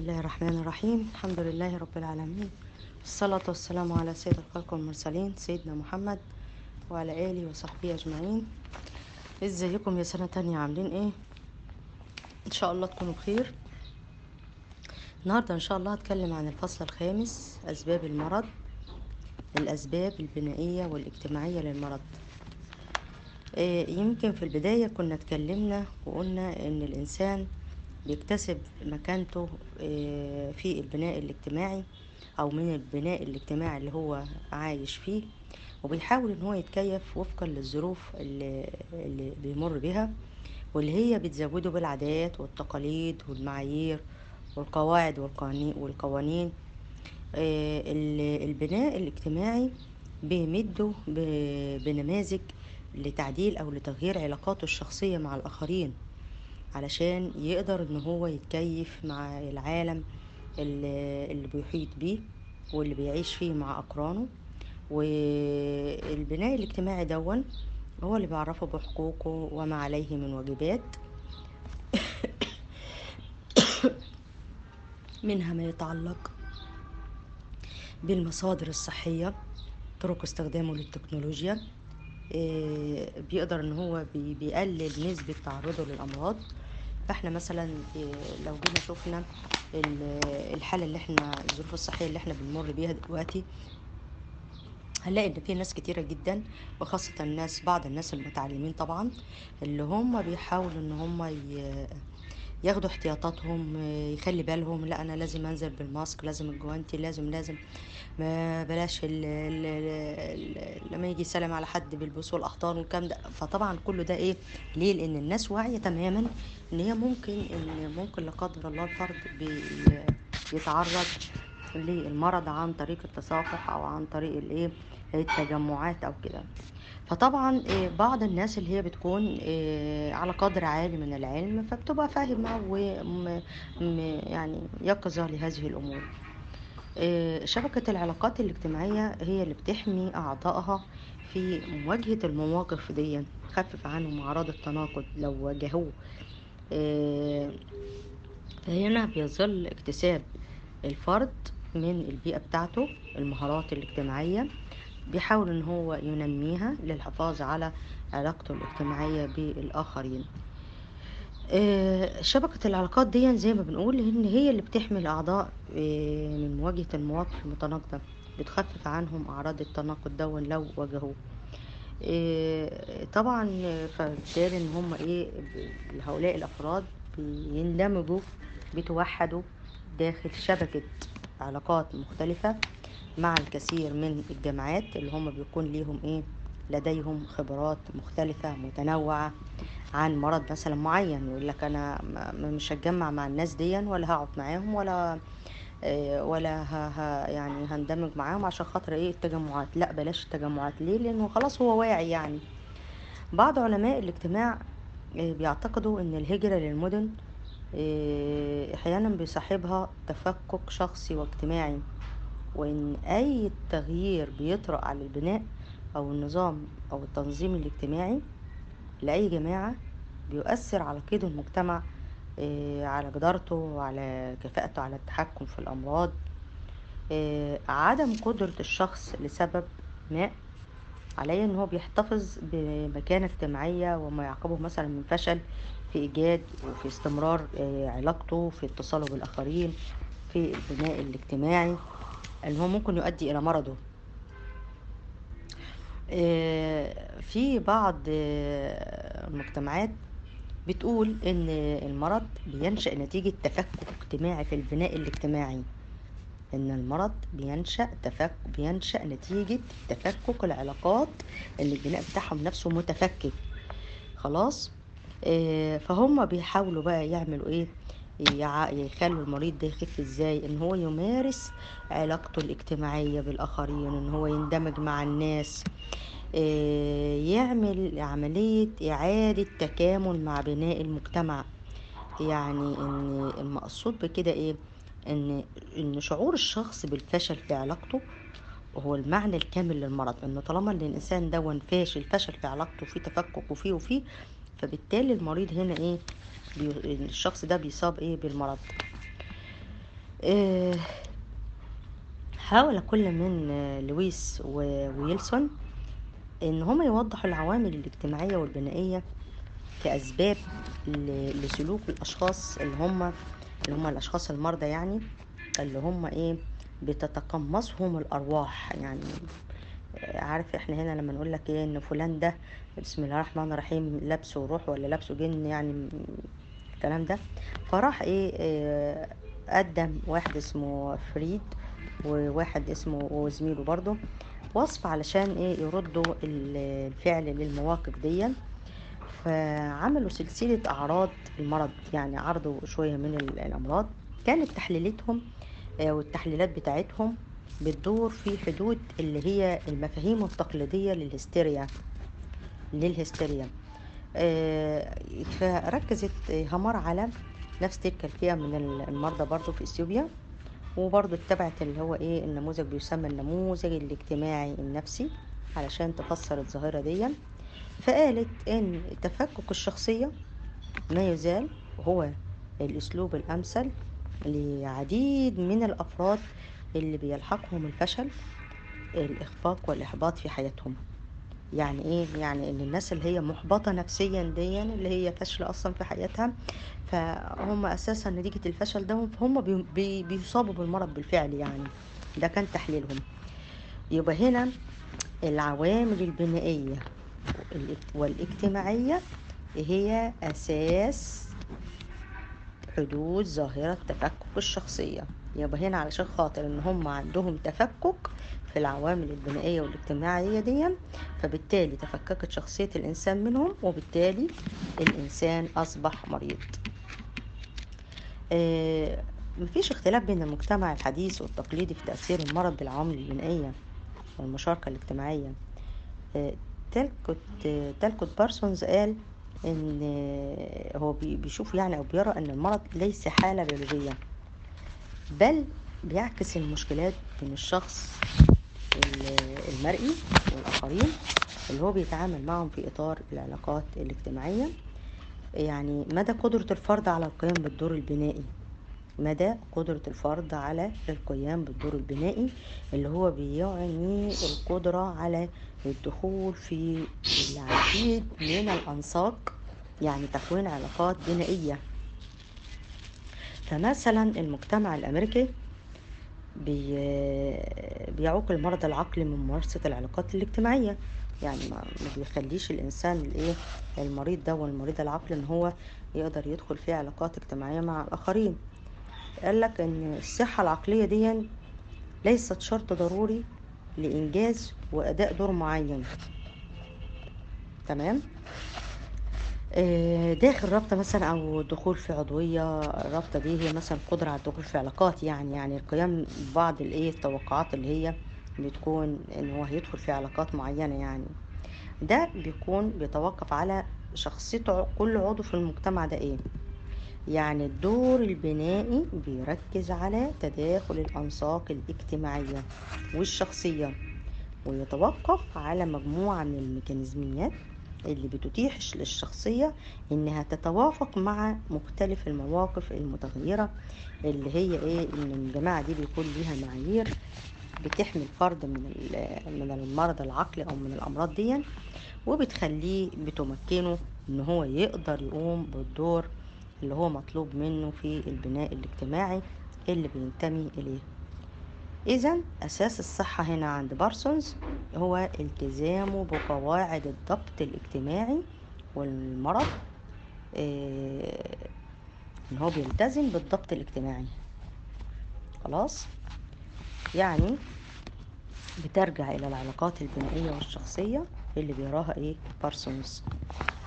الله الرحمن الرحيم الحمد لله رب العالمين والصلاة والسلام على سيد الخلق والمرسلين سيدنا محمد وعلى آله وصحبه أجمعين ازيكم يا سنة تانية عاملين ايه ان شاء الله تكونوا بخير النهاردة ان شاء الله هتكلم عن الفصل الخامس أسباب المرض الأسباب البنائية والاجتماعية للمرض آه، يمكن في البداية كنا اتكلمنا وقلنا ان الانسان بيكتسب مكانته آه، في البناء الاجتماعي او من البناء الاجتماعي اللي هو عايش فيه وبيحاول ان هو يتكيف وفقا للظروف اللي, اللي بيمر بها واللي هي بتزوده بالعادات والتقاليد والمعايير والقواعد والقوانين والقوانين آه، ال- البناء الاجتماعي بيمده ب- بنماذج لتعديل او لتغيير علاقاته الشخصية مع الاخرين علشان يقدر ان هو يتكيف مع العالم اللي اللي بيحيط بيه واللي بيعيش فيه مع اقرانه والبناء الاجتماعي دون هو اللي بيعرفه بحقوقه وما عليه من واجبات منها ما يتعلق بالمصادر الصحية طرق استخدامه للتكنولوجيا إيه، بيقدر ان هو بي- بيقلل نسبة تعرضه للأمراض فاحنا مثلا إيه، لو جينا شفنا ال- الحالة اللي احنا الظروف الصحية اللي احنا بنمر بيها دلوقتي هنلاقي ان في ناس كتيرة جدا وخاصة الناس بعض الناس المتعلمين طبعا اللي هم بيحاولوا ان هم ي- ياخدوا احتياطاتهم آه، يخلي بالهم لا انا لازم انزل بالماسك لازم الجوانتي لازم لازم ما بلاش ال ال ال لما يجي يسلم على حد بيلبسوا الاحضان والكلام ده فطبعا كله ده ايه ليه لان الناس واعيه تماما ان هي ممكن ان ممكن لا قدر الله الفرد بي- يتعرض للمرض عن طريق التصافح او عن طريق الايه التجمعات او كده فطبعا إيه، بعض الناس اللي هي بتكون إيه، على قدر عالي من العلم فبتبقى فاهمة ويعني يقظة لهذه الأمور إيه، شبكة العلاقات الاجتماعية هي اللي بتحمي أعضائها في مواجهة المواقف دي تخفف عنهم أعراض التناقض لو واجهوه إيه، فهنا بيظل اكتساب الفرد من البيئة بتاعته المهارات الاجتماعية بيحاول ان هو ينميها للحفاظ على علاقته الاجتماعية بالآخرين آه، شبكة العلاقات دي زي ما بنقول ان هي اللي بتحمي الأعضاء آه، من مواجهة المواقف المتناقضة بتخفف عنهم أعراض التناقض دون لو واجهوه آه، طبعا آه، فبالتالي ان هم ايه ب- هؤلاء الافراد بيندمجوا بيتوحدوا داخل شبكة علاقات مختلفة مع الكثير من الجامعات اللي هم بيكون ليهم ايه لديهم خبرات مختلفة متنوعة عن مرض مثلا معين يقول لك انا م- م- مش هتجمع مع الناس دي ولا هقعد معاهم ولا آه، ولا ه ه يعني هندمج معاهم عشان خاطر ايه التجمعات لا بلاش التجمعات ليه لانه خلاص هو واعي يعني بعض علماء الاجتماع آه، بيعتقدوا ان الهجرة للمدن آه، احيانا بيصاحبها تفكك شخصي واجتماعي وان اي تغيير بيطرأ على البناء او النظام او التنظيم الاجتماعي لأي جماعة بيؤثر على قيد المجتمع آه، على جدارته وعلى كفاءته على التحكم في الأمراض آه، عدم قدرة الشخص لسبب ما عليه ان هو بيحتفظ بمكانة اجتماعية وما يعقبه مثلا من فشل في ايجاد وفي استمرار آه، علاقته في اتصاله بالاخرين في البناء الاجتماعي اللي هو ممكن يؤدي الى مرضه آه، في بعض آه، المجتمعات بتقول ان المرض بينشأ نتيجة تفكك اجتماعي في البناء الاجتماعي ان المرض بينشأ تفك بينشأ نتيجة تفكك العلاقات اللي البناء بتاعهم نفسه متفكك خلاص آه، فهم بيحاولوا بقى يعملوا ايه يع- يخلوا المريض ده يخف ازاي ان هو يمارس علاقته الاجتماعية بالاخرين ان هو يندمج مع الناس آه، يعمل عملية اعادة تكامل مع بناء المجتمع يعني ان المقصود بكده ايه ان ان شعور الشخص بالفشل في علاقته وهو المعنى الكامل للمرض انه طالما ان الانسان دون فاشل فشل في علاقته في تفكك وفيه وفيه فبالتالي المريض هنا ايه بي... الشخص ده بيصاب ايه بالمرض آه، حاول كل من آه، لويس وويلسون ان هم يوضحوا العوامل الاجتماعية والبنائية كأسباب ل- لسلوك الأشخاص اللي هم اللي هم الأشخاص المرضى يعني اللي هم إيه بتتقمصهم الأرواح يعني آه، عارف احنا هنا لما نقول لك ايه ان فلان ده بسم الله الرحمن الرحيم لابسه روح ولا لابسه جن يعني م- الكلام ده فراح ايه آه، قدم واحد اسمه فريد وواحد اسمه وزميله برضه وصف علشان ايه يردوا ال- الفعل للمواقف دي فعملوا سلسلة أعراض المرض يعني عرضوا شوية من ال- الأمراض كانت تحليلاتهم آه، والتحليلات بتاعتهم بتدور في حدود اللي هي المفاهيم التقليدية للهستيريا للهستيريا آه، فركزت آه، همار على نفس تلك الفئة من ال- المرضى برضو في اثيوبيا وبرضو اتبعت اللي هو ايه النموذج بيسمى النموذج الاجتماعي النفسي علشان تفسر الظاهرة دي فقالت ان تفكك الشخصية ما يزال وهو الاسلوب الامثل لعديد من الافراد اللي بيلحقهم الفشل الاخفاق والاحباط في حياتهم يعني ايه يعني ان الناس اللي هي محبطة نفسيا ديا اللي هي فاشلة اصلا في حياتها فهم اساسا نتيجة الفشل ده فهم بي بي بيصابوا بالمرض بالفعل يعني ده كان تحليلهم يبقى هنا العوامل البنائية والاج- والاجتماعية هي اساس حدوث ظاهرة تفكك الشخصية يبقى هنا علشان خاطر ان هم عندهم تفكك في العوامل البنائية والاجتماعية دي فبالتالي تفككت شخصية الإنسان منهم وبالتالي الإنسان أصبح مريض آه، مفيش اختلاف بين المجتمع الحديث والتقليدي في تأثير المرض بالعوامل البنائية والمشاركة الاجتماعية آه، تالكوت آه، تالكوت بارسونز قال ان آه، هو بي- بيشوف يعني او بيرى ان المرض ليس حالة بيولوجية بل بيعكس المشكلات بين الشخص ال- المرئي والآخرين اللي هو بيتعامل معهم في إطار العلاقات الاجتماعية يعني مدى قدرة الفرد على القيام بالدور البنائي مدى قدرة الفرد على القيام بالدور البنائي اللي هو بيعني القدرة على الدخول في العديد من الأنساق يعني تكوين علاقات بنائية فمثلا المجتمع الأمريكي بي... بيعوق المرض العقلي من ممارسة العلاقات الاجتماعية يعني ما ما بيخليش الإنسان الإيه المريض ده والمريض العقلي إن هو يقدر يدخل في علاقات اجتماعية مع الآخرين قال لك إن الصحة العقلية دي ليست شرط ضروري لإنجاز وأداء دور معين تمام آه، داخل رابطة مثلا أو الدخول في عضوية الرابطة دي هي مثلا قدرة على الدخول في علاقات يعني يعني القيام ببعض الإيه التوقعات اللي هي بتكون إن هو هيدخل في علاقات معينة يعني ده بيكون بيتوقف على شخصية ع- كل عضو في المجتمع ده إيه يعني الدور البنائي بيركز على تداخل الأنساق الاجتماعية والشخصية ويتوقف على مجموعة من الميكانيزميات اللي بتتيح للشخصية إنها تتوافق مع مختلف المواقف المتغيرة اللي هي إيه إن الجماعة دي بيكون ليها معايير بتحمي الفرد من ال- من المرض العقلي أو من الأمراض دي وبتخليه بتمكنه إن هو يقدر يقوم بالدور اللي هو مطلوب منه في البناء الاجتماعي اللي بينتمي إليه إذا أساس الصحة هنا عند بارسونز هو التزامه بقواعد الضبط الاجتماعي والمرض آه، إن هو بيلتزم بالضبط الاجتماعي خلاص يعني بترجع إلى العلاقات البنائية والشخصية اللي بيراها إيه بارسونز